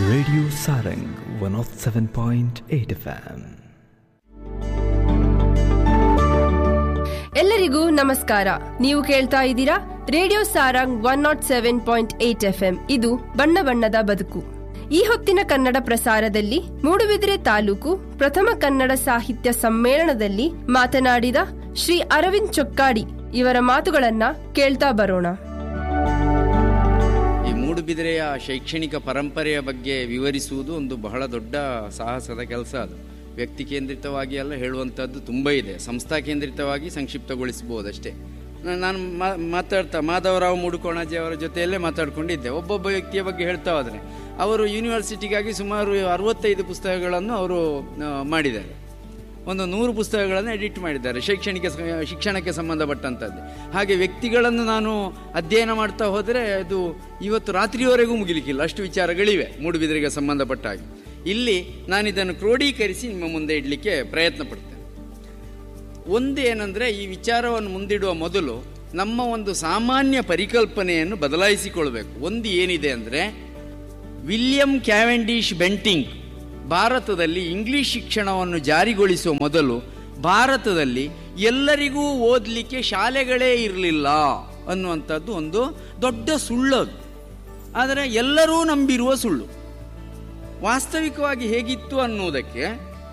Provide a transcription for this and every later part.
Radio Sarang 107.8 FM. ಎಲ್ಲರಿಗೂ ನಮಸ್ಕಾರ ನೀವು ಕೇಳ್ತಾ ಇದ್ದೀರಾ radio Sarang one nought seven point eight F M ಇದು ಬಣ್ಣ ಬಣ್ಣದ ಬದುಕು ಈ ಹೊತ್ತಿನ ಕನ್ನಡ ಪ್ರಸಾರದಲ್ಲಿ ಮೂಡುಬಿದಿರೆ ತಾಲೂಕು ಪ್ರಥಮ ಕನ್ನಡ ಸಾಹಿತ್ಯ ಸಮ್ಮೇಳನದಲ್ಲಿ ಮಾತನಾಡಿದ ಶ್ರೀ ಅರವಿಂದ್ ಚೊಕ್ಕಾಡಿ ಇವರ ಮಾತುಗಳನ್ನ ಕೇಳ್ತಾ ಬರೋಣ ಈ ಮೂಡುಬಿದಿರೆಯ ಶೈಕ್ಷಣಿಕ ಪರಂಪರೆಯ ಬಗ್ಗೆ ವಿವರಿಸುವುದು ಒಂದು ಬಹಳ ದೊಡ್ಡ ಸಾಹಸದ ಕೆಲಸ ಅದು ವ್ಯಕ್ತಿ ಕೇಂದ್ರಿತವಾಗಿ ಎಲ್ಲ ಹೇಳುವಂಥದ್ದು ತುಂಬ ಇದೆ ಸಂಸ್ಥಾ ಕೇಂದ್ರಿತವಾಗಿ ಸಂಕ್ಷಿಪ್ತಗೊಳಿಸಬಹುದು ಅಷ್ಟೇ ನಾ- ನಾನು ಮಾ- ಮಾತಾಡ್ತಾ ಮಾಧವರಾವ್ ಮೂಡುಕೋಣಾಜಿ ಅವರ ಜೊತೆಯಲ್ಲೇ ಮಾತಾಡ್ಕೊಂಡಿದ್ದೆ ಒಬ್ಬೊಬ್ಬ ವ್ಯಕ್ತಿಯ ಬಗ್ಗೆ ಹೇಳ್ತಾ ಹೋದರೆ ಅವರು ಯೂನಿವರ್ಸಿಟಿಗಾಗಿ ಸುಮಾರು ಅರವತ್ತೈದು ಪುಸ್ತಕಗಳನ್ನು ಅವರು ಆ, ಮಾಡಿದ್ದಾರೆ ಒಂದು ನೂರು ಪುಸ್ತಕಗಳನ್ನು ಎಡಿಟ್ ಮಾಡಿದ್ದಾರೆ ಶೈಕ್ಷಣಿಕ ಸ- ಶಿಕ್ಷಣಕ್ಕೆ ಸಂಬಂಧಪಟ್ಟಂಥದ್ದು ಹಾಗೆ ವ್ಯಕ್ತಿಗಳನ್ನು ನಾನು ಅಧ್ಯಯನ ಮಾಡ್ತಾ ಹೋದರೆ ಅದು ಇವತ್ತು ರಾತ್ರಿಯವರೆಗೂ ಮುಗಿಲಿಕ್ಕಿಲ್ಲ ಅಷ್ಟು ವಿಚಾರಗಳಿವೆ ಮೂಡುಬಿದಿರೆಗೆ ಸಂಬಂಧಪಟ್ಟ ಹಾಗೆ ಇಲ್ಲಿ ನಾನು ಇದನ್ನು ಕ್ರೋಢೀಕರಿಸಿ ನಿಮ್ಮ ಮುಂದೆ ಇಡಲಿಕ್ಕೆ ಪ್ರಯತ್ನ ಪಡ್ತೇನೆ ಒಂದು ಏನಂದರೆ ಈ ವಿಚಾರವನ್ನು ಮುಂದಿಡುವ ಮೊದಲು ನಮ್ಮ ಒಂದು ಸಾಮಾನ್ಯ ಪರಿಕಲ್ಪನೆಯನ್ನು ಬದಲಾಯಿಸಿಕೊಳ್ಬೇಕು ಒಂದು ಏನಿದೆ ಅಂದರೆ ವಿಲಿಯಂ ಕ್ಯಾವೆಂಡಿಶ್ ಬೆಂಟಿಂಗ್ ಭಾರತದಲ್ಲಿ ಇಂಗ್ಲಿಷ್ ಶಿಕ್ಷಣವನ್ನು ಜಾರಿಗೊಳಿಸುವ ಮೊದಲು ಭಾರತದಲ್ಲಿ ಎಲ್ಲರಿಗೂ ಓದಲಿಕ್ಕೆ ಶಾಲೆಗಳೇ ಇರಲಿಲ್ಲ ಅನ್ನುವಂಥದ್ದು ಒಂದು ದೊಡ್ಡ ಸುಳ್ಳದು ಆದರೆ ಎಲ್ಲರೂ ನಂಬಿರುವ ಸುಳ್ಳು ವಾಸ್ತವಿಕವಾಗಿ ಹೇಗಿತ್ತು ಅನ್ನುವುದಕ್ಕೆ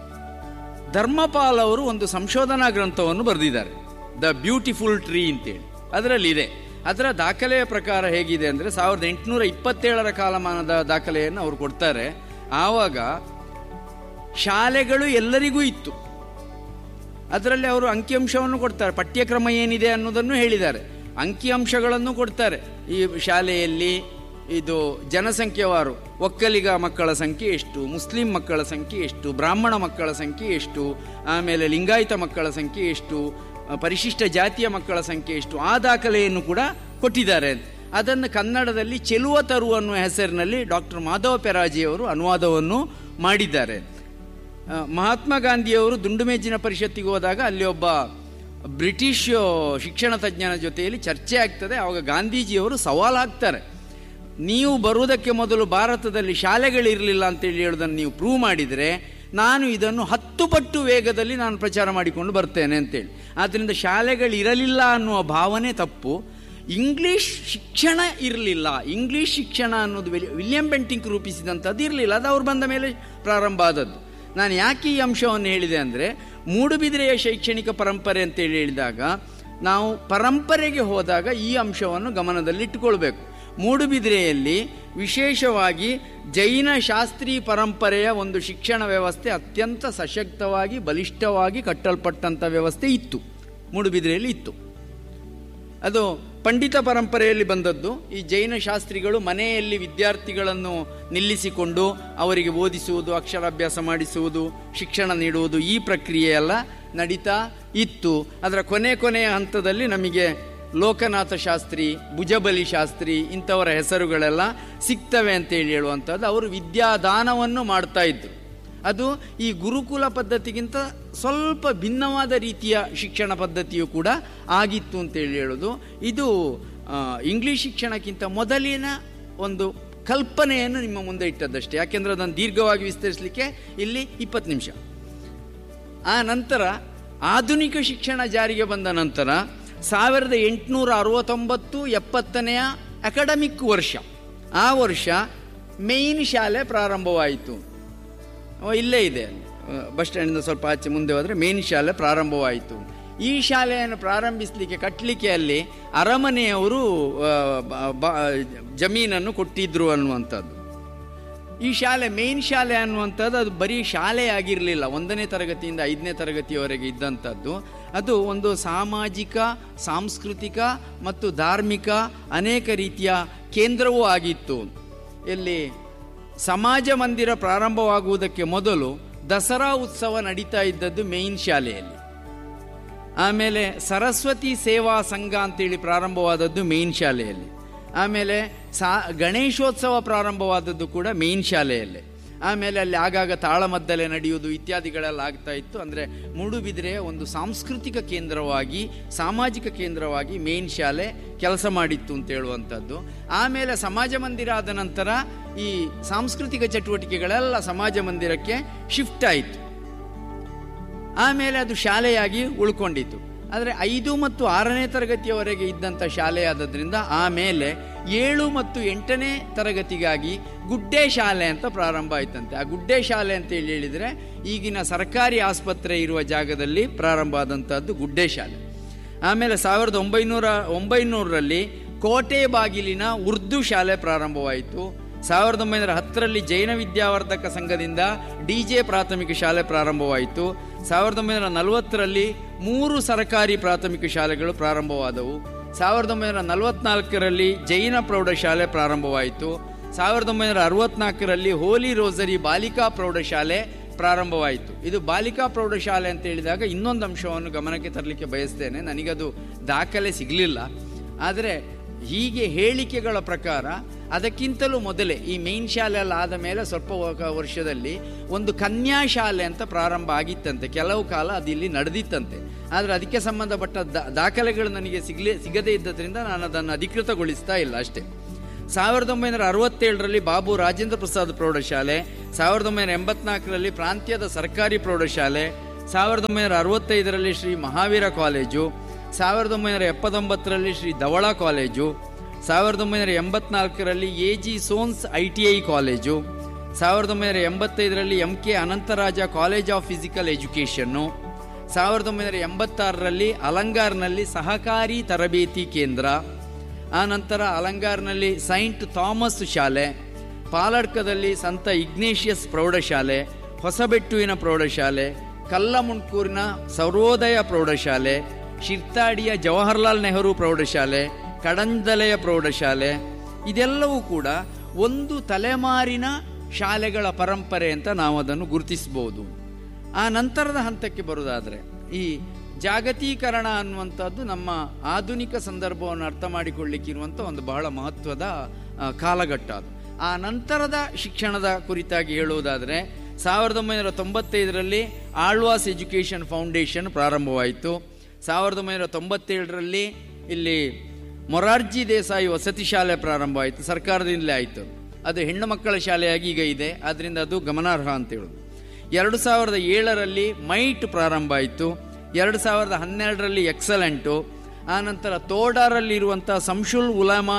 ಧರ್ಮಪಾಲ್ ಅವರು ಒಂದು ಸಂಶೋಧನಾ ಗ್ರಂಥವನ್ನು ಬರೆದಿದ್ದಾರೆ ದ ಬ್ಯೂಟಿಫುಲ್ ಟ್ರೀ ಅಂತೇಳಿ ಅದರಲ್ಲಿ ಇದೆ ಅದರ ದಾಖಲೆಯ ಪ್ರಕಾರ ಹೇಗಿದೆ ಅಂದರೆ ಸಾವಿರದ ಎಂಟುನೂರ ಇಪ್ಪತ್ತೇಳರ ಕಾಲಮಾನದ ದಾಖಲೆಯನ್ನು ಅವರು ಕೊಡ್ತಾರೆ ಆವಾಗ ಶಾಲೆಗಳು ಎಲ್ಲರಿಗೂ ಇತ್ತು ಅದರಲ್ಲಿ ಅವರು ಅಂಕಿಅಂಶವನ್ನು ಕೊಡ್ತಾರೆ ಪಠ್ಯಕ್ರಮ ಏನಿದೆ ಅನ್ನೋದನ್ನು ಹೇಳಿದ್ದಾರೆ ಅಂಕಿಅಂಶಗಳನ್ನು ಕೊಡ್ತಾರೆ ಈ ಶಾಲೆಯಲ್ಲಿ ಇದು ಜನಸಂಖ್ಯೆವಾರು ಒಕ್ಕಲಿಗ ಮಕ್ಕಳ ಸಂಖ್ಯೆ ಎಷ್ಟು ಮುಸ್ಲಿಂ ಮಕ್ಕಳ ಸಂಖ್ಯೆ ಎಷ್ಟು ಬ್ರಾಹ್ಮಣ ಮಕ್ಕಳ ಸಂಖ್ಯೆ ಎಷ್ಟು ಆಮೇಲೆ ಲಿಂಗಾಯತ ಮಕ್ಕಳ ಸಂಖ್ಯೆ ಎಷ್ಟು ಆ, ಪರಿಶಿಷ್ಟ ಜಾತಿಯ ಮಕ್ಕಳ ಸಂಖ್ಯೆ ಎಷ್ಟು ಆ ದಾಖಲೆಯನ್ನು ಕೂಡ ಕೊಟ್ಟಿದ್ದಾರೆ ಅದನ್ನು ಕನ್ನಡದಲ್ಲಿ ಚೆಲುವ ತರು ಅನ್ನುವ ಹೆಸರಿನಲ್ಲಿ ಡಾಕ್ಟರ್ ಮಾಧವ ಪೆರಾಜಿಯವರು ಅನುವಾದವನ್ನು ಮಾಡಿದ್ದಾರೆ ಆ, ಮಹಾತ್ಮ ಗಾಂಧಿಯವರು ದುಂಡುಮೇಜಿನ ಪರಿಷತ್ತಿಗೆ ಹೋದಾಗ ಅಲ್ಲಿ ಒಬ್ಬ ಬ್ರಿಟಿಷ್ ಶಿಕ್ಷಣ ತಜ್ಞನ ಜೊತೆಯಲ್ಲಿ ಚರ್ಚೆ ಆಗ್ತದೆ ಆವಾಗ ಗಾಂಧೀಜಿಯವರು ಸವಾಲು ಹಾಕ್ತಾರೆ ನೀವು ಬರುವುದಕ್ಕೆ ಮೊದಲು ಭಾರತದಲ್ಲಿ ಶಾಲೆಗಳಿರಲಿಲ್ಲ ಅಂತೇಳಿ ಹೇಳೋದನ್ನು ನೀವು ಪ್ರೂವ್ ಮಾಡಿದರೆ ನಾನು ಇದನ್ನು ಹತ್ತು ಪಟ್ಟು ವೇಗದಲ್ಲಿ ನಾನು ಪ್ರಚಾರ ಮಾಡಿಕೊಂಡು ಬರ್ತೇನೆ ಅಂತೇಳಿ ಆದ್ದರಿಂದ ಶಾಲೆಗಳಿರಲಿಲ್ಲ ಅನ್ನುವ ಭಾವನೆ ತಪ್ಪು ಇಂಗ್ಲಿಷ್ ಶಿಕ್ಷಣ ಇರಲಿಲ್ಲ ಇಂಗ್ಲಿಷ್ ಶಿಕ್ಷಣ ಅನ್ನೋದು ವಿಲಿ- ವಿಲಿಯಂ ಬೆಂಟಿಂಗ್ ರೂಪಿಸಿದಂಥದ್ದು ಇರಲಿಲ್ಲ ಅದು ಅವ್ರು ಬಂದ ಮೇಲೆ ಪ್ರಾರಂಭ ಆದದ್ದು ನಾನು ಯಾಕೆ ಈ ಅಂಶವನ್ನು ಹೇಳಿದೆ ಅಂದರೆ ಮೂಡುಬಿದಿರೆಯ ಶೈಕ್ಷಣಿಕ ಪರಂಪರೆ ಅಂತೇಳಿ ಹೇಳಿದಾಗ ನಾವು ಪರಂಪರೆಗೆ ಹೋದಾಗ ಈ ಅಂಶವನ್ನು ಗಮನದಲ್ಲಿಟ್ಟುಕೊಳ್ಬೇಕು ಮೂಡುಬಿದಿರೆಯಲ್ಲಿ ವಿಶೇಷವಾಗಿ ಜೈನ ಶಾಸ್ತ್ರೀ ಪರಂಪರೆಯ ಒಂದು ಶಿಕ್ಷಣ ವ್ಯವಸ್ಥೆ ಅತ್ಯಂತ ಸಶಕ್ತವಾಗಿ ಬಲಿಷ್ಠವಾಗಿ ಕಟ್ಟಲ್ಪಟ್ಟಂಥ ವ್ಯವಸ್ಥೆ ಇತ್ತು ಮೂಡುಬಿದಿರೆಯಲ್ಲಿ ಇತ್ತು ಅದು ಪಂಡಿತ ಪರಂಪರೆಯಲ್ಲಿ ಬಂದದ್ದು ಈ ಜೈನ ಶಾಸ್ತ್ರಿಗಳು ಮನೆಯಲ್ಲಿ ವಿದ್ಯಾರ್ಥಿಗಳನ್ನು ನಿಲ್ಲಿಸಿಕೊಂಡು ಅವರಿಗೆ ಓದಿಸುವುದು ಅಕ್ಷರಾಭ್ಯಾಸ ಮಾಡಿಸುವುದು ಶಿಕ್ಷಣ ನೀಡುವುದು ಈ ಪ್ರಕ್ರಿಯೆ ಎಲ್ಲ ನಡೀತಾ ಇತ್ತು ಅದರ ಕೊನೆ ಕೊನೆಯ ಹಂತದಲ್ಲಿ ನಮಗೆ ಲೋಕನಾಥ ಶಾಸ್ತ್ರಿ ಭುಜಬಲಿ ಶಾಸ್ತ್ರಿ ಇಂಥವರ ಹೆಸರುಗಳೆಲ್ಲ ಸಿಗ್ತವೆ ಅಂತೇಳಿ ಹೇಳುವಂಥದ್ದು ಅವರು ವಿದ್ಯಾದಾನವನ್ನು ಮಾಡ್ತಾ ಇದ್ರು ಅದು ಈ ಗುರುಕುಲ ಪದ್ಧತಿಗಿಂತ ಸ್ವಲ್ಪ ಭಿನ್ನವಾದ ರೀತಿಯ ಶಿಕ್ಷಣ ಪದ್ಧತಿಯು ಕೂಡ ಆಗಿತ್ತು ಅಂತೇಳಿ ಹೇಳೋದು ಇದು ಆ, ಇಂಗ್ಲಿಷ್ ಶಿಕ್ಷಣಕ್ಕಿಂತ ಮೊದಲಿನ ಒಂದು ಕಲ್ಪನೆಯನ್ನು ನಿಮ್ಮ ಮುಂದೆ ಇಟ್ಟದ್ದಷ್ಟೇ ಯಾಕೆಂದ್ರೆ ಅದನ್ನು ದೀರ್ಘವಾಗಿ ವಿಸ್ತರಿಸಲಿಕ್ಕೆ ಇಲ್ಲಿ ಇಪ್ಪತ್ತು ನಿಮಿಷ ಆ ನಂತರ ಆಧುನಿಕ ಶಿಕ್ಷಣ ಜಾರಿಗೆ ಬಂದ ನಂತರ ಸಾವಿರದ ಎಂಟುನೂರ ಅರವತ್ತೊಂಬತ್ತು ಎಪ್ಪತ್ತನೆಯ ಅಕಾಡೆಮಿಕ್ ವರ್ಷ ಆ ವರ್ಷ ಮೇಯ್ನ್ ಶಾಲೆ ಪ್ರಾರಂಭವಾಯಿತು ಅವ ಇಲ್ಲೇ ಇದೆ ಅಹ್, ಬಸ್ ಸ್ಟ್ಯಾಂಡಿಂದ ಸ್ವಲ್ಪ ಆಚೆ ಮುಂದೆ ಹೋದರೆ ಮೇನ್ ಶಾಲೆ ಪ್ರಾರಂಭವಾಯಿತು ಈ ಶಾಲೆಯನ್ನು ಪ್ರಾರಂಭಿಸಲಿಕ್ಕೆ ಕಟ್ಟಲಿಕ್ಕೆ ಅಲ್ಲಿ ಅರಮನೆಯವರು ಅಹ್, ಬ- ಬ- ಜಮೀನನ್ನು ಕೊಟ್ಟಿದ್ರು ಅನ್ನುವಂಥದ್ದು ಈ ಶಾಲೆ ಮೇನ್ ಶಾಲೆ ಅನ್ನುವಂಥದ್ದು ಅದು ಬರೀ ಶಾಲೆ ಆಗಿರಲಿಲ್ಲ ಒಂದನೇ ತರಗತಿಯಿಂದ ಐದನೇ ತರಗತಿಯವರೆಗೆ ಇದ್ದಂಥದ್ದು ಅದು ಒಂದು ಸಾಮಾಜಿಕ ಸಾಂಸ್ಕೃತಿಕ ಮತ್ತು ಧಾರ್ಮಿಕ ಅನೇಕ ರೀತಿಯ ಕೇಂದ್ರವೂ ಆಗಿತ್ತು ಇಲ್ಲಿ ಸಮಾಜ ಮಂದಿರ ಪ್ರಾರಂಭವಾಗುವುದಕ್ಕೆ ಮೊದಲು ದಸರಾ ಉತ್ಸವ ನಡೀತಾ ಇದ್ದದ್ದು ಮೇನ್ ಶಾಲೆಯಲ್ಲಿ ಆಮೇಲೆ ಸರಸ್ವತಿ ಸೇವಾ ಸಂಘ ಅಂತೇಳಿ ಪ್ರಾರಂಭವಾದದ್ದು ಮೇನ್ ಶಾಲೆಯಲ್ಲಿ ಆಮೇಲೆ ಸಾ ಗಣೇಶೋತ್ಸವ ಪ್ರಾರಂಭವಾದದ್ದು ಕೂಡ ಮೇನ್ ಶಾಲೆಯಲ್ಲಿ ಆಮೇಲೆ ಅಲ್ಲಿ ಆಗಾಗ ತಾಳಮದ್ದಲೆ ನಡೆಯುವುದು ಇತ್ಯಾದಿಗಳೆಲ್ಲ ಆಗ್ತಾ ಇತ್ತು ಅಂದರೆ ಮೂಡುಬಿದಿರೆಯ ಒಂದು ಸಾಂಸ್ಕೃತಿಕ ಕೇಂದ್ರವಾಗಿ ಸಾಮಾಜಿಕ ಕೇಂದ್ರವಾಗಿ ಮೇನ್ ಶಾಲೆ ಕೆಲಸ ಮಾಡಿತ್ತು ಅಂತ ಹೇಳುವಂಥದ್ದು ಆಮೇಲೆ ಸಮಾಜ ಮಂದಿರ ಆದ ನಂತರ ಈ ಸಾಂಸ್ಕೃತಿಕ ಚಟುವಟಿಕೆಗಳೆಲ್ಲ ಸಮಾಜ ಮಂದಿರಕ್ಕೆ ಶಿಫ್ಟ್ ಆಯಿತು ಆಮೇಲೆ ಅದು ಶಾಲೆಯಾಗಿ ಉಳ್ಕೊಂಡಿತು ಆದರೆ ಐದು ಮತ್ತು ಆರನೇ ತರಗತಿಯವರೆಗೆ ಇದ್ದಂಥ ಶಾಲೆಯಾದದ್ರಿಂದ ಆಮೇಲೆ ಏಳು ಮತ್ತು ಎಂಟನೇ ತರಗತಿಗಾಗಿ ಗುಡ್ಡೆ ಶಾಲೆ ಅಂತ ಪ್ರಾರಂಭ ಆಯ್ತಂತೆ ಆ ಗುಡ್ಡೆ ಶಾಲೆ ಅಂತ ಹೇಳಿ ಹೇಳಿದರೆ ಈಗಿನ ಸರ್ಕಾರಿ ಆಸ್ಪತ್ರೆ ಇರುವ ಜಾಗದಲ್ಲಿ ಪ್ರಾರಂಭ ಆದಂಥದ್ದು ಗುಡ್ಡೆ ಶಾಲೆ ಆಮೇಲೆ ಸಾವಿರದ ಒಂಬೈನೂರ ಒಂಬೈನೂರರಲ್ಲಿ ಕೋಟೆ ಬಾಗಿಲಿನ ಉರ್ದು ಶಾಲೆ ಪ್ರಾರಂಭವಾಯಿತು ಸಾವಿರದ ಒಂಬೈನೂರ ಹತ್ತರಲ್ಲಿ ಜೈನ ವಿದ್ಯಾವರ್ಧಕ ಸಂಘದಿಂದ ಡಿ ಜೆ ಪ್ರಾಥಮಿಕ ಶಾಲೆ ಪ್ರಾರಂಭವಾಯಿತು ಸಾವಿರದ ಒಂಬೈನೂರ ನಲವತ್ತರಲ್ಲಿ ಮೂರು ಸರ್ಕಾರಿ ಪ್ರಾಥಮಿಕ ಶಾಲೆಗಳು ಪ್ರಾರಂಭವಾದವು ಸಾವಿರದ ಒಂಬೈನೂರ ನಲವತ್ನಾಲ್ಕರಲ್ಲಿ ಜೈನ ಪ್ರೌಢಶಾಲೆ ಪ್ರಾರಂಭವಾಯಿತು ಸಾವಿರದ ಒಂಬೈನೂರ ಅರವತ್ನಾಲ್ಕರಲ್ಲಿ ಹೋಲಿ ರೋಸರಿ ಬಾಲಿಕಾ ಪ್ರೌಢಶಾಲೆ ಪ್ರಾರಂಭವಾಯಿತು ಇದು ಬಾಲಿಕಾ ಪ್ರೌಢಶಾಲೆ ಅಂತ ಹೇಳಿದಾಗ ಇನ್ನೊಂದು ಅಂಶವನ್ನು ಗಮನಕ್ಕೆ ತರಲಿಕ್ಕೆ ಬಯಸ್ತೇನೆ ನನಗದು ದಾಖಲೆ ಸಿಗಲಿಲ್ಲ ಆದರೆ ಹೀಗೆ ಹೇಳಿಕೆಗಳ ಪ್ರಕಾರ ಅದಕ್ಕಿಂತಲೂ ಮೊದಲೇ ಈ ಮೇನ್ ಶಾಲೆ ಎಲ್ಲ ಆದ ಮೇಲೆ ಸ್ವಲ್ಪ ವ- ವರ್ಷದಲ್ಲಿ ಒಂದು ಕನ್ಯಾ ಶಾಲೆ ಅಂತ ಪ್ರಾರಂಭ ಆಗಿತ್ತಂತೆ ಕೆಲವು ಕಾಲ ಅದು ಇಲ್ಲಿ ನಡೆದಿತ್ತಂತೆ ಆದರೆ ಅದಕ್ಕೆ ಸಂಬಂಧಪಟ್ಟ ದಾ- ದಾಖಲೆಗಳು ನನಗೆ ಸಿಗಲಿ ಸಿಗದೇ ಇದ್ದದ್ರಿಂದ ನಾನು ಅದನ್ನು ಅಧಿಕೃತಗೊಳಿಸ್ತಾ ಇಲ್ಲ ಅಷ್ಟೇ ಸಾವಿರದ ಒಂಬೈನೂರ ಅರವತ್ತೇಳರಲ್ಲಿ ಬಾಬು ರಾಜೇಂದ್ರ ಪ್ರಸಾದ್ ಪ್ರೌಢಶಾಲೆ ಸಾವಿರದ ಒಂಬೈನೂರ ಎಂಬತ್ನಾಲ್ಕರಲ್ಲಿ ಪ್ರಾಂತ್ಯದ ಸರ್ಕಾರಿ ಪ್ರೌಢಶಾಲೆ ಸಾವಿರದ ಒಂಬೈನೂರ ಅರವತ್ತೈದರಲ್ಲಿ ಶ್ರೀ ಮಹಾವೀರ ಕಾಲೇಜು ಸಾವಿರದ ಒಂಬೈನೂರ ಎಪ್ಪತ್ತೊಂಬತ್ತರಲ್ಲಿ ಶ್ರೀ ಧವಳ ಕಾಲೇಜು ಸಾವಿರದ ಒಂಬೈನೂರ ಎಂಬತ್ನಾಲ್ಕರಲ್ಲಿ A G sons I T I college ಸಾವಿರದ ಒಂಬೈನೂರ ಎಂಬತ್ತೈದರಲ್ಲಿ M K Anantharaja college of physical education ಸಾವಿರದ ಒಂಬೈನೂರ ಎಂಬತ್ತಾರರಲ್ಲಿ ಅಲಂಗಾರ್ನಲ್ಲಿ ಸಹಕಾರಿ ತರಬೇತಿ ಕೇಂದ್ರ ಆ ನಂತರ ಅಲಂಗಾರ್ನಲ್ಲಿ ಸೈಂಟ್ ಥಾಮಸ್ ಶಾಲೆ ಪಾಲಡ್ಕದಲ್ಲಿ ಸಂತ ಇಗ್ನೇಷಿಯಸ್ ಪ್ರೌಢಶಾಲೆ ಹೊಸಬೆಟ್ಟುವಿನ ಪ್ರೌಢಶಾಲೆ ಕಲ್ಲಮುಣ್ಕೂರಿನ ಸರ್ವೋದಯ ಪ್ರೌಢಶಾಲೆ ಶಿರ್ತಾಡಿಯ ಜವಾಹರ್ಲಾಲ್ ನೆಹರು ಪ್ರೌಢಶಾಲೆ ಕಡಂದಲೆಯ ಪ್ರೌಢಶಾಲೆ ಇದೆಲ್ಲವೂ ಕೂಡ ಒಂದು ತಲೆಮಾರಿನ ಶಾಲೆಗಳ ಪರಂಪರೆ ಅಂತ ನಾವು ಅದನ್ನು ಗುರುತಿಸಬಹುದು ಆ ನಂತರದ ಹಂತಕ್ಕೆ ಬರುವುದಾದರೆ ಈ ಜಾಗತೀಕರಣ ಅನ್ನುವಂಥದ್ದು ನಮ್ಮ ಆಧುನಿಕ ಸಂದರ್ಭವನ್ನು ಅರ್ಥ ಮಾಡಿಕೊಳ್ಳಿಕ್ಕಿರುವಂಥ ಒಂದು ಬಹಳ ಮಹತ್ವದ ಆ, ಕಾಲಘಟ್ಟ ಅದು ಆ ನಂತರದ ಶಿಕ್ಷಣದ ಕುರಿತಾಗಿ ಹೇಳುವುದಾದರೆ ಸಾವಿರದ ಒಂಬೈನೂರ ತೊಂಬತ್ತೈದರಲ್ಲಿ ಆಳ್ವಾಸ್ ಎಜುಕೇಷನ್ ಫೌಂಡೇಶನ್ ಪ್ರಾರಂಭವಾಯಿತು ಸಾವಿರದ ಒಂಬೈನೂರ ತೊಂಬತ್ತೇಳರಲ್ಲಿ ಇಲ್ಲಿ ಮೊರಾರ್ಜಿ ದೇಸಾಯಿ ವಸತಿ ಶಾಲೆ ಪ್ರಾರಂಭ ಆಯಿತು ಸರ್ಕಾರದಿಂದಲೇ ಆಯಿತು ಅದು ಹೆಣ್ಣು ಮಕ್ಕಳ ಶಾಲೆಯಾಗಿ ಈಗ ಇದೆ ಆದ್ದರಿಂದ ಅದು ಗಮನಾರ್ಹ ಅಂತ ಹೇಳೋದು ಎರಡು ಸಾವಿರದ ಏಳರಲ್ಲಿ ಮೈಟ್ ಪ್ರಾರಂಭ ಆಯಿತು ಎರಡು ಸಾವಿರದ ಹನ್ನೆರಡರಲ್ಲಿ ಎಕ್ಸಲೆಂಟು ಆನಂತರ ತೋಡಾರಲ್ಲಿ ಇರುವಂಥ ಸಂಶುಲ್ ಉಲಾಮಾ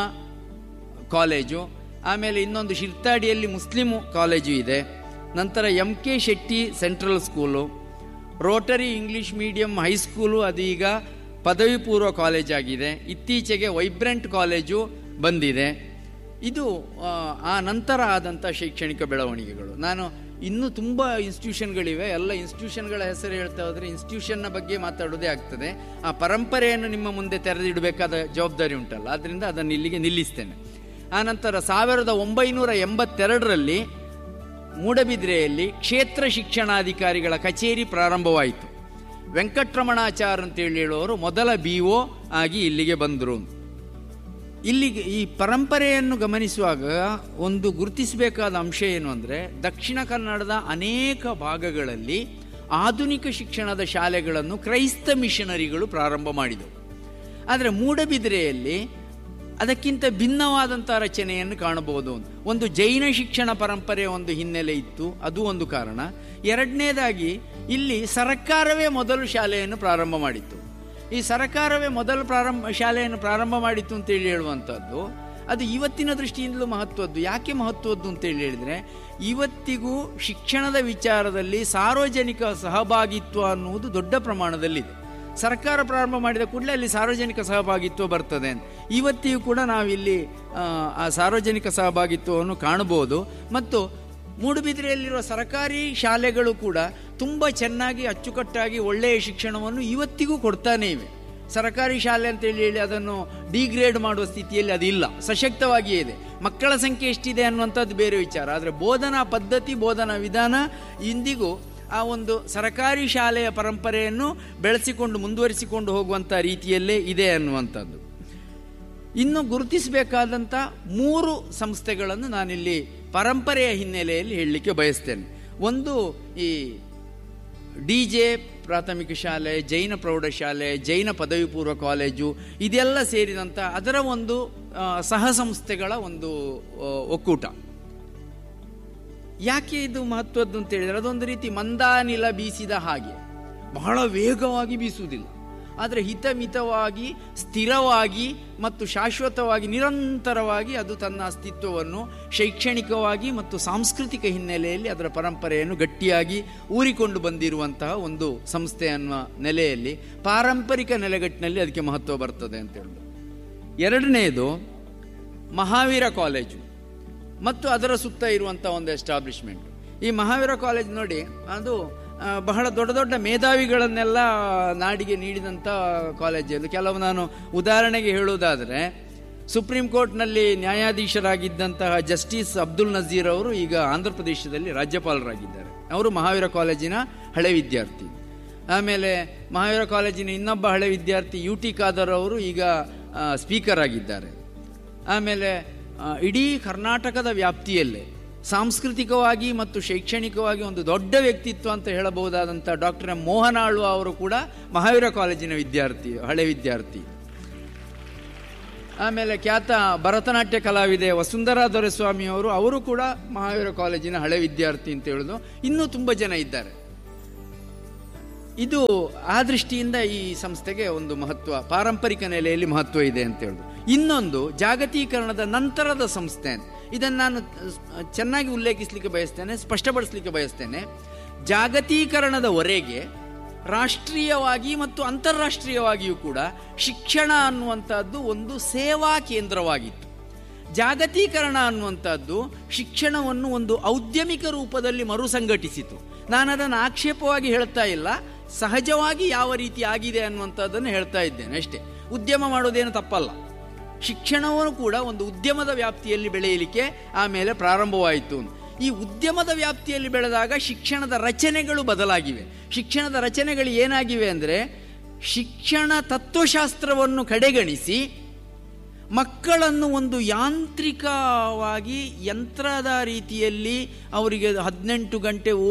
ಕಾಲೇಜು ಆಮೇಲೆ ಇನ್ನೊಂದು ಶಿರ್ತಾಡಿಯಲ್ಲಿ ಮುಸ್ಲಿಂ ಕಾಲೇಜು ಇದೆ ನಂತರ M K Shetty central school rotary English medium high school ಅದು ಈಗ ಪದವಿ ಪೂರ್ವ ಕಾಲೇಜ್ ಆಗಿದೆ ಇತ್ತೀಚೆಗೆ ವೈಬ್ರೆಂಟ್ ಕಾಲೇಜು ಬಂದಿದೆ ಇದು ಆ, ಆ ನಂತರ ಆದಂಥ ಶೈಕ್ಷಣಿಕ ಬೆಳವಣಿಗೆಗಳು ನಾನು ಇನ್ನೂ ತುಂಬ ಇನ್ಸ್ಟಿಟ್ಯೂಷನ್ಗಳಿವೆ ಎಲ್ಲ ಇನ್ಸ್ಟಿಟ್ಯೂಷನ್ಗಳ ಹೆಸರು ಹೇಳ್ತಾ ಹೋದರೆ ಇನ್ಸ್ಟಿಟ್ಯೂಷನ್ನ ಬಗ್ಗೆ ಮಾತಾಡೋದೇ ಆಗ್ತದೆ ಆ ಪರಂಪರೆಯನ್ನು ನಿಮ್ಮ ಮುಂದೆ ತೆರೆದಿಡಬೇಕಾದ ಜವಾಬ್ದಾರಿ ಉಂಟಲ್ಲ ಆದ್ದರಿಂದ ಅದನ್ನು ಇಲ್ಲಿಗೆ ನಿಲ್ಲಿಸ್ತೇನೆ ಆನಂತರ ಸಾವಿರದ ಒಂಬೈನೂರ ಎಂಬತ್ತೆರಡರಲ್ಲಿ ಮೂಡಬಿದ್ರೆಯಲ್ಲಿ ಕ್ಷೇತ್ರ ಶಿಕ್ಷಣಾಧಿಕಾರಿಗಳ ಕಚೇರಿ ಪ್ರಾರಂಭವಾಯಿತು ವೆಂಕಟರಮಣಾಚಾರ್ ಅಂತೇಳಿ ಹೇಳುವವರು ಮೊದಲ ಬಿ ಒ ಆಗಿ ಇಲ್ಲಿಗೆ ಬಂದರು ಇಲ್ಲಿಗೆ ಈ ಪರಂಪರೆಯನ್ನು ಗಮನಿಸುವಾಗ ಒಂದು ಗುರುತಿಸಬೇಕಾದ ಅಂಶ ಏನು ಅಂದರೆ ದಕ್ಷಿಣ ಕನ್ನಡದ ಅನೇಕ ಭಾಗಗಳಲ್ಲಿ ಆಧುನಿಕ ಶಿಕ್ಷಣದ ಶಾಲೆಗಳನ್ನು ಕ್ರೈಸ್ತ ಮಿಷನರಿಗಳು ಪ್ರಾರಂಭ ಮಾಡಿದವು ಆದರೆ ಮೂಡಬಿದಿರೆಯಲ್ಲಿ ಅದಕ್ಕಿಂತ ಭಿನ್ನವಾದಂಥ ರಚನೆಯನ್ನು ಕಾಣಬಹುದು ಒಂದು ಜೈನ ಶಿಕ್ಷಣ ಪರಂಪರೆಯ ಒಂದು ಹಿನ್ನೆಲೆ ಇತ್ತು ಅದು ಒಂದು ಕಾರಣ ಎರಡನೇದಾಗಿ ಇಲ್ಲಿ ಸರ್ಕಾರವೇ ಮೊದಲು ಶಾಲೆಯನ್ನು ಪ್ರಾರಂಭ ಮಾಡಿತ್ತು ಈ ಸರ್ಕಾರವೇ ಮೊದಲು ಪ್ರಾರಂಭ ಶಾಲೆಯನ್ನು ಪ್ರಾರಂಭ ಮಾಡಿತ್ತು ಅಂತೇಳಿ ಹೇಳುವಂಥದ್ದು ಅದು ಇವತ್ತಿನ ದೃಷ್ಟಿಯಿಂದಲೂ ಮಹತ್ವದ್ದು ಯಾಕೆ ಮಹತ್ವದ್ದು ಅಂತೇಳಿ ಹೇಳಿದರೆ ಇವತ್ತಿಗೂ ಶಿಕ್ಷಣದ ವಿಚಾರದಲ್ಲಿ ಸಾರ್ವಜನಿಕ ಸಹಭಾಗಿತ್ವ ಅನ್ನುವುದು ದೊಡ್ಡ ಪ್ರಮಾಣದಲ್ಲಿದೆ ಸರ್ಕಾರ ಪ್ರಾರಂಭ ಮಾಡಿದ ಕೂಡಲೇ ಅಲ್ಲಿ ಸಾರ್ವಜನಿಕ ಸಹಭಾಗಿತ್ವ ಬರ್ತದೆ ಅಂತ ಇವತ್ತಿಗೂ ಕೂಡ ನಾವಿಲ್ಲಿ ಆ, ಆ ಸಾರ್ವಜನಿಕ ಸಹಭಾಗಿತ್ವವನ್ನು ಕಾಣಬಹುದು ಮತ್ತು ಮೂಡುಬಿದಿರೆಯಲ್ಲಿರುವ ಸರ್ಕಾರಿ ಶಾಲೆಗಳು ಕೂಡ ತುಂಬ ಚೆನ್ನಾಗಿ ಅಚ್ಚುಕಟ್ಟಾಗಿ ಒಳ್ಳೆಯ ಶಿಕ್ಷಣವನ್ನು ಇವತ್ತಿಗೂ ಕೊಡ್ತಾನೇ ಇವೆ ಸರ್ಕಾರಿ ಶಾಲೆ ಅಂತೇಳಿ ಹೇಳಿ ಅದನ್ನು ಡಿಗ್ರೇಡ್ ಮಾಡುವ ಸ್ಥಿತಿಯಲ್ಲಿ ಅದಿಲ್ಲ ಸಶಕ್ತವಾಗಿಯೇ ಇದೆ ಮಕ್ಕಳ ಸಂಖ್ಯೆ ಎಷ್ಟಿದೆ ಅನ್ನುವಂಥದ್ದು ಬೇರೆ ವಿಚಾರ ಆದರೆ ಬೋಧನಾ ಪದ್ಧತಿ ಬೋಧನಾ ವಿಧಾನ ಇಂದಿಗೂ ಆ ಒಂದು ಸರ್ಕಾರಿ ಶಾಲೆಯ ಪರಂಪರೆಯನ್ನು ಬೆಳೆಸಿಕೊಂಡು ಮುಂದುವರಿಸಿಕೊಂಡು ಹೋಗುವಂಥ ರೀತಿಯಲ್ಲೇ ಇದೆ ಅನ್ನುವಂಥದ್ದು ಇನ್ನು ಗುರುತಿಸಬೇಕಾದಂಥ ಮೂರು ಸಂಸ್ಥೆಗಳನ್ನು ನಾನಿಲ್ಲಿ ಪರಂಪರೆಯ ಹಿನ್ನೆಲೆಯಲ್ಲಿ ಹೇಳಲಿಕ್ಕೆ ಬಯಸ್ತೇನೆ ಒಂದು ಈ ಡಿ ಜೆ ಪ್ರಾಥಮಿಕ ಶಾಲೆ ಜೈನ ಪ್ರೌಢಶಾಲೆ ಜೈನ ಪದವಿ ಪೂರ್ವ ಕಾಲೇಜು ಇದೆಲ್ಲ ಸೇರಿದಂಥ ಅದರ ಒಂದು ಆ, ಸಹ ಸಂಸ್ಥೆಗಳ ಒಂದು ಆ, ಒಕ್ಕೂಟ ಯಾಕೆ ಇದು ಮಹತ್ವದ್ದು ಅಂತ ಹೇಳಿದ್ರೆ ಅದೊಂದು ರೀತಿ ಮಂದಾನಿಲ ಬೀಸಿದ ಹಾಗೆ ಬಹಳ ವೇಗವಾಗಿ ಬೀಸುವುದಿಲ್ಲ ಆದರೆ ಹಿತಮಿತವಾಗಿ ಸ್ಥಿರವಾಗಿ ಮತ್ತು ಶಾಶ್ವತವಾಗಿ ನಿರಂತರವಾಗಿ ಅದು ತನ್ನ ಅಸ್ತಿತ್ವವನ್ನು ಶೈಕ್ಷಣಿಕವಾಗಿ ಮತ್ತು ಸಾಂಸ್ಕೃತಿಕ ಹಿನ್ನೆಲೆಯಲ್ಲಿ ಅದರ ಪರಂಪರೆಯನ್ನು ಗಟ್ಟಿಯಾಗಿ ಊರಿಕೊಂಡು ಬಂದಿರುವಂತಹ ಒಂದು ಸಂಸ್ಥೆ ಅನ್ನುವ ನೆಲೆಯಲ್ಲಿ ಪಾರಂಪರಿಕ ನೆಲೆಗಟ್ಟಿನಲ್ಲಿ ಅದಕ್ಕೆ ಮಹತ್ವ ಬರ್ತದೆ ಅಂತ ಹೇಳೋದು ಎರಡನೆಯದು ಮಹಾವೀರ ಕಾಲೇಜು ಮತ್ತು ಅದರ ಸುತ್ತ ಇರುವಂಥ ಒಂದು ಎಸ್ಟಾಬ್ಲಿಷ್ಮೆಂಟ್ ಈ ಮಹಾವೀರ ಕಾಲೇಜ್ ನೋಡಿ ಅದು ಆ, ಬಹಳ ದೊಡ್ಡ ದೊಡ್ಡ ಮೇಧಾವಿಗಳನ್ನೆಲ್ಲ ನಾಡಿಗೆ ನೀಡಿದಂಥ ಕಾಲೇಜ್ ಕೆಲವು ನಾನು ಉದಾಹರಣೆಗೆ ಹೇಳುವುದಾದರೆ ಸುಪ್ರೀಂ ಕೋರ್ಟ್ನಲ್ಲಿ ನ್ಯಾಯಾಧೀಶರಾಗಿದ್ದಂತಹ ಜಸ್ಟಿಸ್ ಅಬ್ದುಲ್ ನಜೀರ್ ಅವರು ಈಗ ಆಂಧ್ರ ಪ್ರದೇಶದಲ್ಲಿ ರಾಜ್ಯಪಾಲರಾಗಿದ್ದಾರೆ ಅವರು ಮಹಾವೀರ ಕಾಲೇಜಿನ ಹಳೆ ವಿದ್ಯಾರ್ಥಿ ಆಮೇಲೆ ಮಹಾವೀರ ಕಾಲೇಜಿನ ಇನ್ನೊಬ್ಬ ಹಳೆ ವಿದ್ಯಾರ್ಥಿ ಯು ಟಿ ಖಾದರ್ ಅವರು ಈಗ ಆ, ಸ್ಪೀಕರ್ ಆಗಿದ್ದಾರೆ ಆಮೇಲೆ ಆ, ಇಡೀ ಕರ್ನಾಟಕದ ವ್ಯಾಪ್ತಿಯಲ್ಲೇ ಸಾಂಸ್ಕೃತಿಕವಾಗಿ ಮತ್ತು ಶೈಕ್ಷಣಿಕವಾಗಿ ಒಂದು ದೊಡ್ಡ ವ್ಯಕ್ತಿತ್ವ ಅಂತ ಹೇಳಬಹುದಾದಂಥ ಡಾಕ್ಟರ್ ಎಂ ಮೋಹನಾಳ್ವ ಅವರು ಕೂಡ ಮಹಾವೀರ ಕಾಲೇಜಿನ ವಿದ್ಯಾರ್ಥಿ ಹಳೆ ವಿದ್ಯಾರ್ಥಿ ಆಮೇಲೆ ಖ್ಯಾತ ಭರತನಾಟ್ಯ ಕಲಾವಿದೆ ವಸುಂಧರಾ ದೊರೆಸ್ವಾಮಿ ಅವರು ಅವರು ಕೂಡ ಮಹಾವೀರ ಕಾಲೇಜಿನ ಹಳೆ ವಿದ್ಯಾರ್ಥಿ ಅಂತ ಹೇಳೋದು ಇನ್ನೂ ತುಂಬ ಜನ ಇದ್ದಾರೆ ಇದು ಆ ದೃಷ್ಟಿಯಿಂದ ಈ ಸಂಸ್ಥೆಗೆ ಒಂದು ಮಹತ್ವ ಪಾರಂಪರಿಕ ನೆಲೆಯಲ್ಲಿ ಮಹತ್ವ ಇದೆ ಅಂತ ಹೇಳುದು ಇನ್ನೊಂದು ಜಾಗತೀಕರಣದ ನಂತರದ ಸಂಸ್ಥೆ ಅಂತ. ಇದನ್ನು ನಾನು ಅಹ್, ಚೆನ್ನಾಗಿ ಉಲ್ಲೇಖಿಸಲಿಕ್ಕೆ ಬಯಸ್ತೇನೆ ಸ್ಪಷ್ಟಪಡಿಸಲಿಕ್ಕೆ ಬಯಸ್ತೇನೆ ಜಾಗತೀಕರಣದವರೆಗೆ ರಾಷ್ಟ್ರೀಯವಾಗಿ ಮತ್ತು ಅಂತಾರಾಷ್ಟ್ರೀಯವಾಗಿಯೂ ಕೂಡ ಶಿಕ್ಷಣ ಅನ್ನುವಂಥದ್ದು ಒಂದು ಸೇವಾ ಕೇಂದ್ರವಾಗಿತ್ತು ಜಾಗತೀಕರಣ ಅನ್ನುವಂಥದ್ದು ಶಿಕ್ಷಣವನ್ನು ಒಂದು ಔದ್ಯಮಿಕ ರೂಪದಲ್ಲಿ ಮರುಸಂಘಟಿಸಿತು ನಾನು ಅದನ್ನು ಆಕ್ಷೇಪವಾಗಿ ಹೇಳ್ತಾ ಇಲ್ಲ ಸಹಜವಾಗಿ ಯಾವ ರೀತಿ ಆಗಿದೆ ಅನ್ನುವಂಥದ್ದನ್ನು ಹೇಳ್ತಾ ಇದ್ದೇನೆ ಅಷ್ಟೇ ಉದ್ಯಮ ಮಾಡೋದೇನು ತಪ್ಪಲ್ಲ ಶಿಕ್ಷಣವನ್ನು ಕೂಡ ಒಂದು ಉದ್ಯಮದ ವ್ಯಾಪ್ತಿಯಲ್ಲಿ ಬೆಳೆಯಲಿಕ್ಕೆ ಆಮೇಲೆ ಪ್ರಾರಂಭವಾಯಿತು ಈ ಉದ್ಯಮದ ವ್ಯಾಪ್ತಿಯಲ್ಲಿ ಬೆಳೆದಾಗ ಶಿಕ್ಷಣದ ರಚನೆಗಳು ಬದಲಾಗಿವೆ ಶಿಕ್ಷಣದ ರಚನೆಗಳು ಏನಾಗಿವೆ ಅಂದರೆ ಶಿಕ್ಷಣ ತತ್ವಶಾಸ್ತ್ರವನ್ನು ಕಡೆಗಣಿಸಿ ಮಕ್ಕಳನ್ನು ಒಂದು ಯಾಂತ್ರಿಕವಾಗಿ ಯಂತ್ರದ ರೀತಿಯಲ್ಲಿ ಅವರಿಗೆ ಹದಿನೆಂಟು ಗಂಟೆ